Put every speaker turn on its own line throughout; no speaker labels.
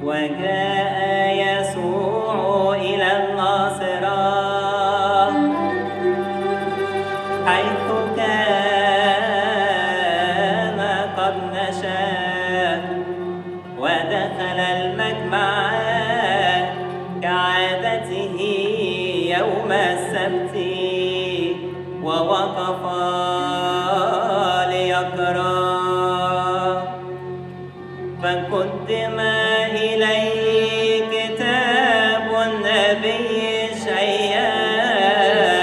وجاء يسوع إلى الناصرة حيث كان قد نشأ ودخل المجمع كعادته يوم السبت ووقف ليقرأ فقدم إليه كتاب النبي شيئا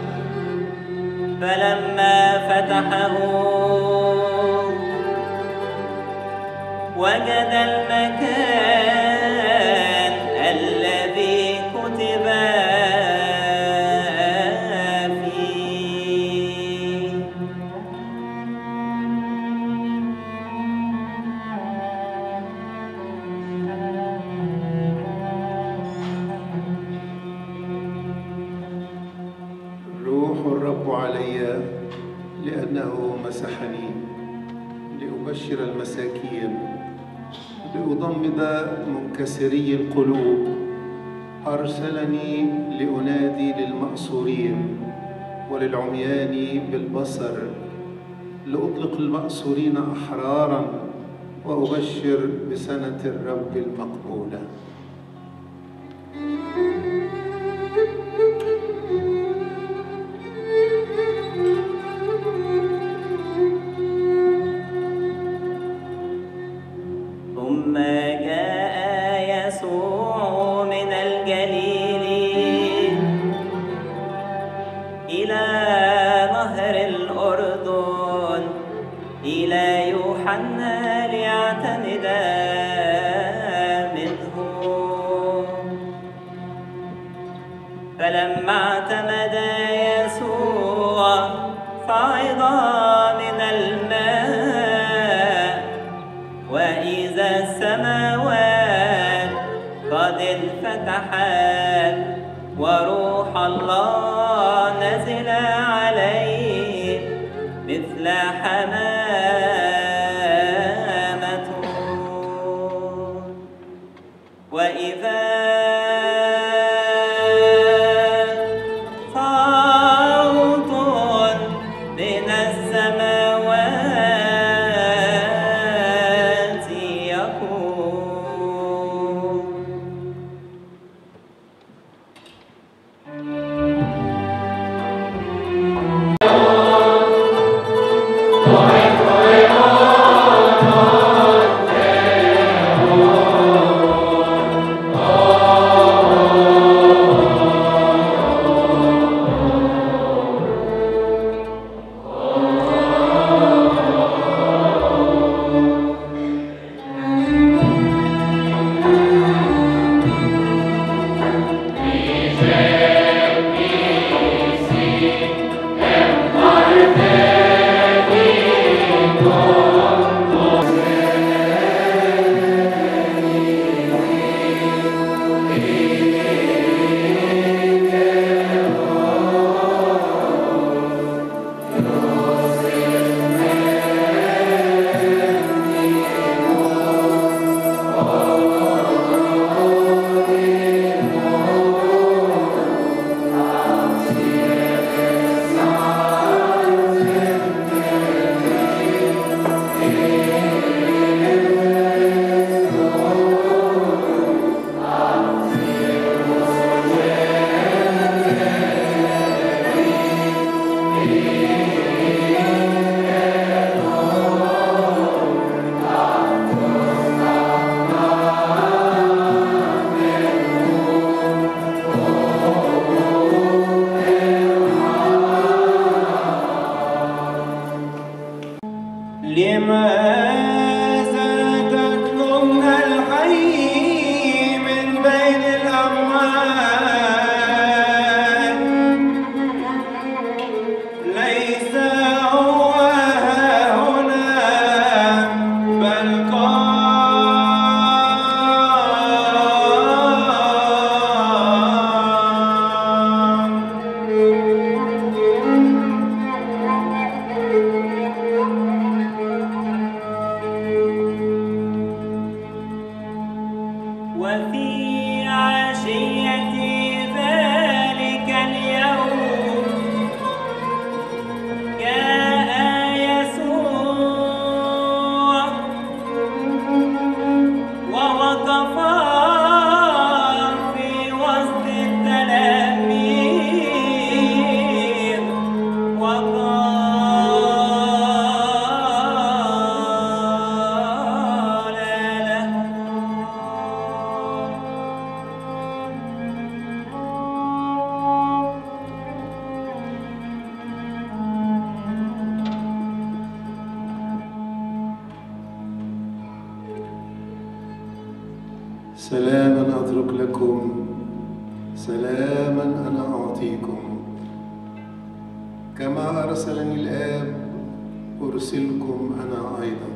فلما فتحه وجد المكان الذي كتب فيه
روح الرب علي لأنه مسحني لأبشر المساكين لأضمد منكسري القلوب أرسلني لأنادي للمأسورين وللعميان بالبصر لأطلق المأسورين أحرارا وأبشر بسنة الرب المقبولة
ثم جاء يسوع من الجليل إلى نهر الأردن إلى يوحنا ليعتمد منه فلما اعتمد يسوع صعد من الماء وإذا السماوات قد انفتحت وروح الله نزل عليه مثل حمامة وإذا صوت من السماوات يقول وفي عشية ذلك اليوم جاء يسوع ووقف في وسط التلاميذ وقال لهم
سلاما أترك لكم سلاما أنا أعطيكم كما أرسلني الآب أرسلكم أنا أيضا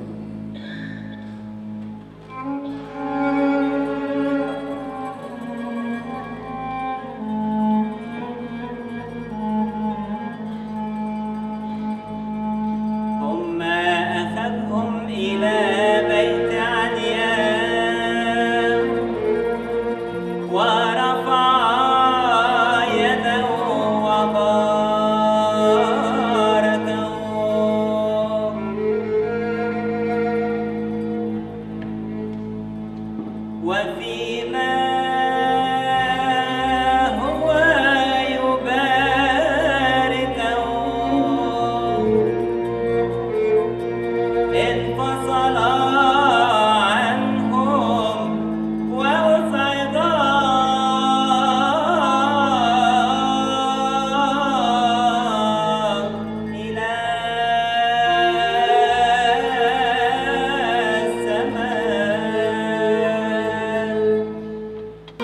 ثم أخذهم إلى بيت عنيان ورفع يده وباركه وفيما هو يباركه انفصل عنهم وأصعد إلى السماء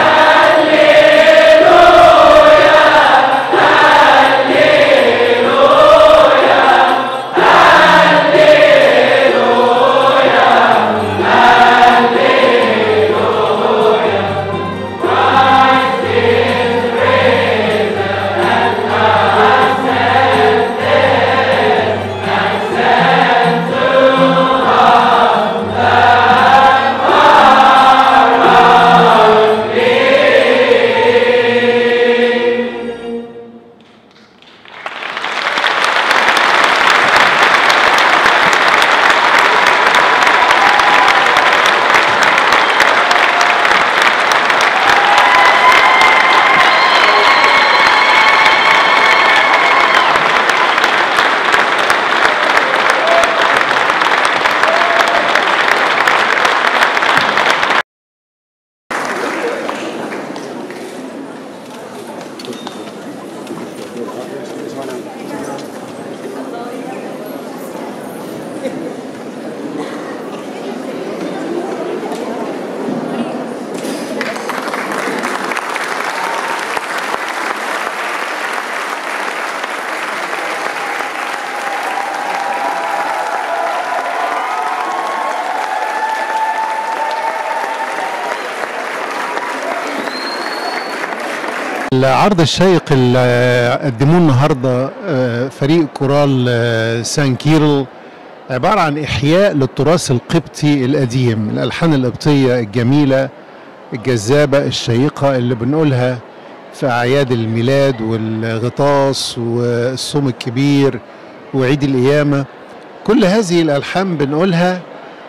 العرض الشيق اللي قدموه النهارده آه، فريق كورال آه، سان كيرل عباره عن احياء للتراث القبطي القديم الالحان القبطيه الجميله الجذابه الشيقه اللي بنقولها في اعياد الميلاد والغطاس والصوم الكبير وعيد القيامه كل هذه الالحان بنقولها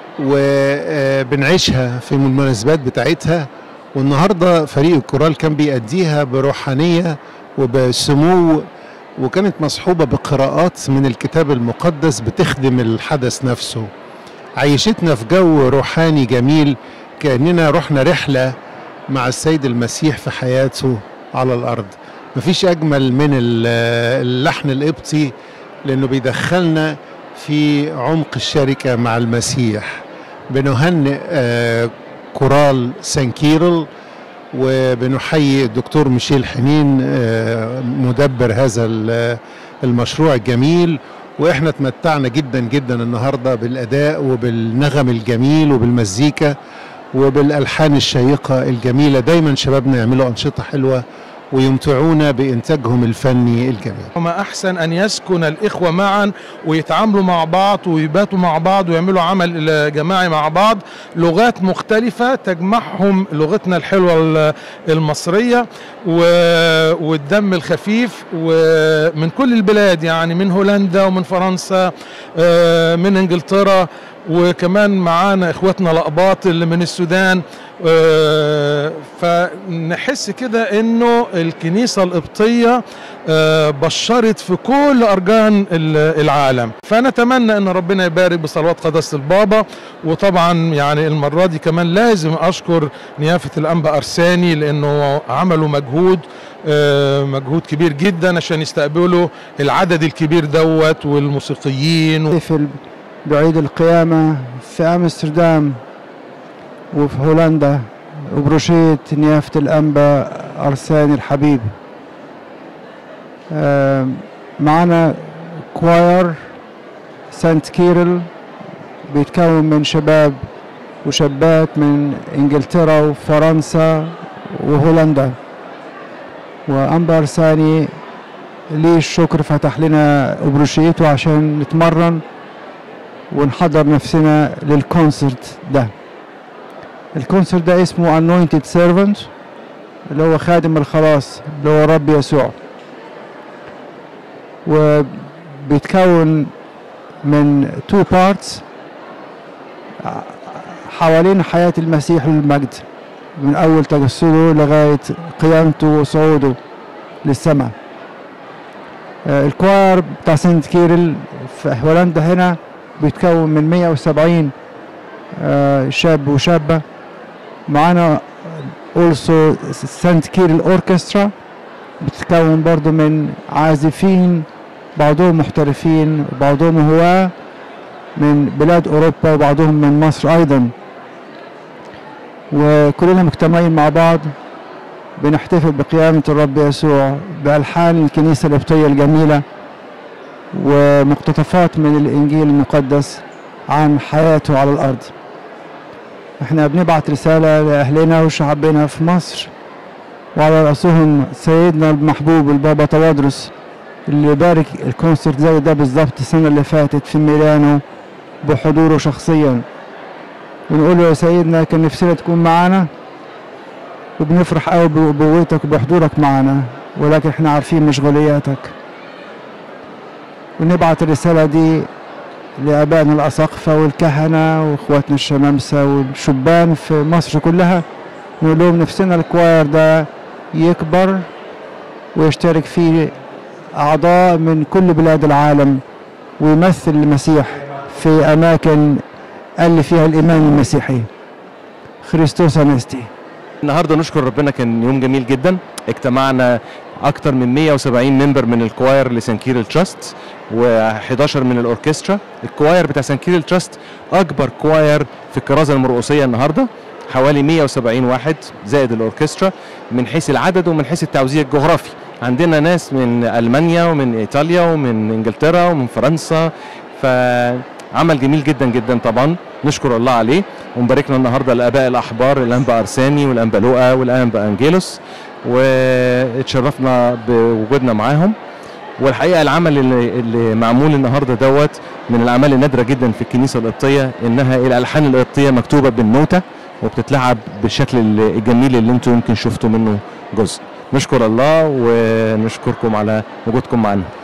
وبنعيشها في المناسبات بتاعتها والنهارده فريق الكورال كان بيأديها بروحانيه وبسمو وكانت مصحوبه بقراءات من الكتاب المقدس بتخدم الحدث نفسه عيشتنا في جو روحاني جميل كاننا رحنا رحله مع السيد المسيح في حياته على الارض مفيش اجمل من ال- اللحن القبطي لانه بيدخلنا في عمق الشركه مع المسيح بنهنئ آه، كورال سان كيرل وبنحيي الدكتور ميشيل حنين آه، مدبر هذا ال- المشروع الجميل واحنا اتمتعنا جدا جدا النهارده بالاداء وبالنغم الجميل وبالمزيكا وبالالحان الشيقه الجميله دايما شبابنا يعملوا انشطه حلوه ويمتعونا بإنتاجهم الفني الجميل
وما أحسن أن يسكن الإخوة معا ويتعاملوا مع بعض ويباتوا مع بعض ويعملوا عمل جماعي مع بعض لغات مختلفة تجمعهم لغتنا الحلوة ال- المصرية و- والدم الخفيف ومن كل البلاد يعني من هولندا ومن فرنسا آه، من انجلترا وكمان معانا اخواتنا الأقباط اللي من السودان آه، فنحس كده انه الكنيسة القبطية آه، بشرت في كل ارجان ال- العالم فنتمنى ان ربنا يبارك بصلوات قداسة البابا وطبعا يعني المرة دي كمان لازم اشكر نيافة الانبا ارساني لانه عملوا مجهود آه، مجهود كبير جدا عشان يستقبلوا العدد الكبير دوت والموسيقيين
نحتفل بعيد القيامة في أمستردام وفي هولندا وبروشية نيافة الأنبا أرساني الحبيب آم، معنا كواير سانت كيرل بيتكون من شباب وشابات من انجلترا وفرنسا وهولندا وأنبا أرساني ليه الشكر فتح لنا بروشيته عشان نتمرن ونحضر نفسنا للكونسرت ده الكونسرت ده اسمه Anointed Servant اللي هو خادم الخلاص اللي هو الرب يسوع وبيتكون من two parts حوالين حياة المسيح للمجد من أول تجسده لغاية قيامته وصعوده للسماء آه، الكوار بتاع سانت كيرل في هولندا هنا بيتكون من 170 آه، شاب وشابة معانا also سانت كيرل اوركسترا بتتكون برضو من عازفين بعضهم محترفين وبعضهم هواة من بلاد أوروبا وبعضهم من مصر أيضا وكلنا مجتمعين مع بعض بنحتفل بقيامة الرب يسوع بألحان الكنيسة القبطية الجميلة ومقتطفات من الإنجيل المقدس عن حياته على الأرض احنا بنبعت رسالة لأهلنا وشعبنا في مصر وعلى رأسهم سيدنا المحبوب البابا توادرس اللي بارك الكونسرت زي ده بالظبط السنة اللي فاتت في ميلانو بحضوره شخصيا ونقول له يا سيدنا كان نفسنا تكون معانا وبنفرح قوي بقوتك وبحضورك معانا ولكن احنا عارفين مشغولياتك ونبعت الرسالة دي لآبائنا الأساقفة والكهنة وإخواتنا الشمامسة والشبان في مصر كلها نقول لهم نفسنا الكواير ده يكبر ويشترك فيه أعضاء من كل بلاد العالم ويمثل المسيح في أماكن اللي فيها الإيمان المسيحي خريستوس أنستي
النهارده نشكر ربنا كان يوم جميل جدا اجتمعنا اكتر من 170 ممبر من الكواير لسانكير التراست و11 من الاوركسترا الكواير بتاع سانكير التراست اكبر كواير في الكرازه المرقصيه النهارده حوالي 170 واحد زائد الاوركسترا من حيث العدد ومن حيث التوزيع الجغرافي عندنا ناس من المانيا ومن ايطاليا ومن انجلترا ومن فرنسا فعمل جميل جدا جدا طبعا نشكر الله عليه ونباركنا النهارده الاباء الاحبار الانبا ارساني والانبا لوقا والانبا انجيلوس واتشرفنا بوجودنا معاهم والحقيقه العمل اللي, اللي معمول النهارده دوت من الاعمال النادره جدا في الكنيسه القبطيه انها الالحان القبطيه مكتوبه بالنوته وبتتلعب بالشكل الجميل اللي انتم يمكن شفتوا منه جزء نشكر الله ونشكركم على وجودكم معنا